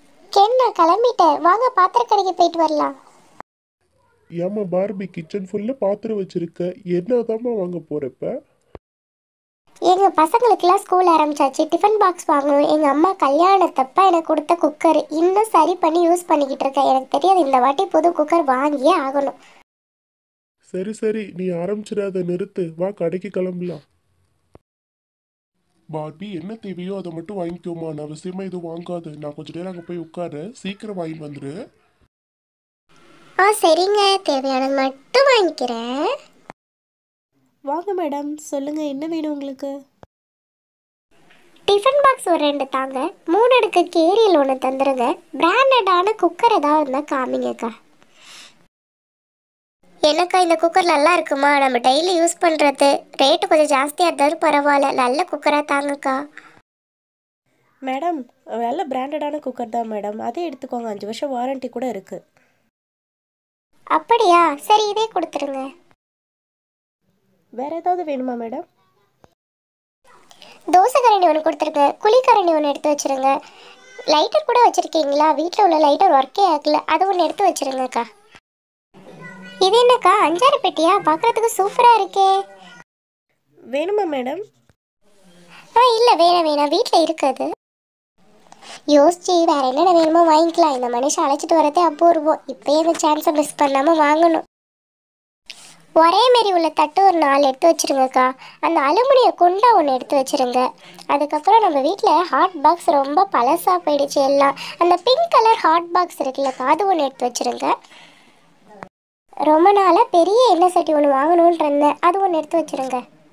Ken நான் கிளம்பிட்டேன் வாங்க பாத்திர கடைக்கு போயிட்டு வரலாம் ஏம்மா பார்பி கிச்சன் ஃபுல்லாக பாத்திரம் வச்சிருக்க என்னதாம்மா வாங்க போறப்ப எங்க பசங்களுக்கெல்லாம் ஸ்கூல் ஆரம்பிச்சாச்சு டிஃபன் பாக்ஸ் வாங்கணும் எங்க அம்மா கல்யாணத்தப்ப எனக்கு கொடுத்த குக்கர் இன்னும் சரி பண்ணி யூஸ் பண்ணிக்கிட்டு இருக்கேன் எனக்கு தெரியாது இந்த வாட்டி புது குக்கர் வாங்கியே ஆகணும் சரி சரி நீ ஆரம்பிச்சிடாத நிறுத்து வா கடைக்கு கிளம்பலாம் பார்பி என்ன தேவையோ அதை மட்டும் வாங்கிக்கோமா நான் அவசியமா எதுவும் வாங்காது நான் கொஞ்ச நேரம் அங்கே போய் உட்காரு சீக்கிரம் வாங்கிட்டு வந்துரு ஆ சரிங்க தேவையானது மட்டும் வாங்கிக்கிறேன் வாங்க மேடம் சொல்லுங்க என்ன வேணும் உங்களுக்கு டிஃபன் பாக்ஸ் ஒரு ரெண்டு தாங்க மூணு அடுக்கு கேரியல் ஒன்று தந்துருங்க பிராண்டடான குக்கர் ஏதாவது இருந்தால் காமிங்கக்கா எனக்கா இந்த குக்கர் நல்லா இருக்குமா நம்ம டெய்லி யூஸ் பண்ணுறது ரேட்டு கொஞ்சம் ஜாஸ்தியாக இருந்தாலும் பரவாயில்ல நல்ல குக்கராக தாங்கக்கா மேடம் நல்ல பிராண்டடான குக்கர் தான் மேடம் அதே எடுத்துக்கோங்க அஞ்சு வருஷம் வாரண்டி கூட இருக்குது அப்படியா சரி இதே கொடுத்துருங்க வேற ஏதாவது வேணுமா மேடம் தோசை கரண்டி ஒன்று கொடுத்துருங்க குழிக்கரண்டி ஒன்று எடுத்து வச்சிருங்க லைட்டர் கூட வச்சுருக்கீங்களா வீட்டில் உள்ள லைட்டர் ஒர்க்கே ஆகல அது ஒன்று எடுத்து வச்சிருங்கக்கா இது என்னக்கா அஞ்சாறு பெட்டியா பார்க்குறதுக்கு சூப்பராக இருக்கே வேணுமா மேடம் ஆ இல்லை வேணாம் வேணாம் வீட்டில் இருக்குது யோசிச்சு வேற என்னென்ன வேணுமோ வாங்கிக்கலாம் இந்த மனுஷன் அழைச்சிட்டு வரதே அபூர்வம் இப்போயே இந்த சான்ஸை மிஸ் பண்ணாமல் வாங்கணும் ஒரே மாரி உள்ள தட்டு ஒரு நாலு எடுத்து வச்சிருங்கக்கா அந்த அலுமினிய குண்டா ஒன்று எடுத்து வச்சிருங்க அதுக்கப்புறம் நம்ம வீட்டில் ஹாட் பாக்ஸ் ரொம்ப பழசாக போயிடுச்சு எல்லாம் அந்த பிங்க் கலர் ஹாட் பாக்ஸ் இருக்குல்லக்கா அது ஒன்று எடுத்து வச்சிருங்க ரொம்ப நாளாக பெரிய எண்ணெய் சட்டி ஒன்று வாங்கணும்னு இருந்தேன் அது ஒன்று எடுத்து வச்சிருங்க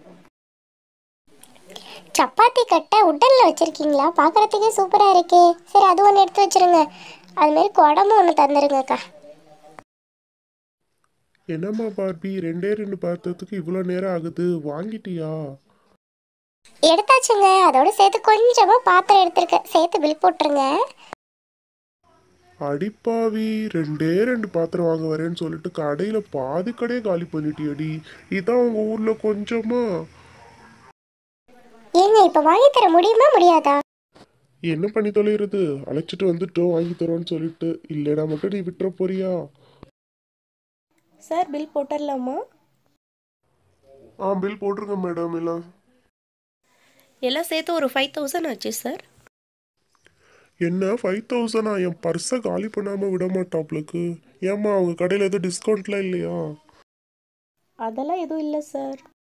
சப்பாத்தி கட்டை உட்டனில் வச்சுருக்கீங்களா பார்க்குறதுக்கே சூப்பராக இருக்கே சரி அது ஒன்று எடுத்து வச்சிருங்க அதுமாரி குடம்பு ஒன்று தந்துருங்கக்கா என்னம்மா பார்பி ரெண்டே ரெண்டு பாத்திரத்துக்கு இவ்வளோ நேரம் ஆகுது வாங்கிட்டியா எடுத்தாச்சுங்க அதோட சேர்த்து கொஞ்சமாக பாத்திரம் எடுத்திருக்கேன் சேர்த்து பில் போட்டுருங்க அடிப்பாவி ரெண்டே ரெண்டு பாத்திரம் வாங்க வரேன்னு சொல்லிட்டு கடையில் பாதி கடையை காலி பண்ணிட்டியடி இதான் உங்க ஊர்ல கொஞ்சமா ஏங்க இப்போ வாங்கி தர முடியுமா முடியாதா என்ன பண்ணி தொலைகிறது அழைச்சிட்டு வந்துட்டோம் வாங்கி தரோன்னு சொல்லிட்டு இல்லைனா மட்டும் நீ விட்டுற போறியா சார் பில் போட்டுடலாமா ஆ பில் போட்டிருங்க மேடம் எல்லாம் எல்லாம் சேர்த்து ஒரு ஃபைவ் தௌசண்ட் ஆச்சு சார் என்ன ஃபைவ் தௌசண்டா என் பர்ஸை காலி பண்ணாமல் விட மாட்டாப்ளுக்கு ஏம்மா அவங்க கடையில் எதுவும் டிஸ்கவுண்ட்லாம் இல்லையா அதெல்லாம் எதுவும் இல்லை சார்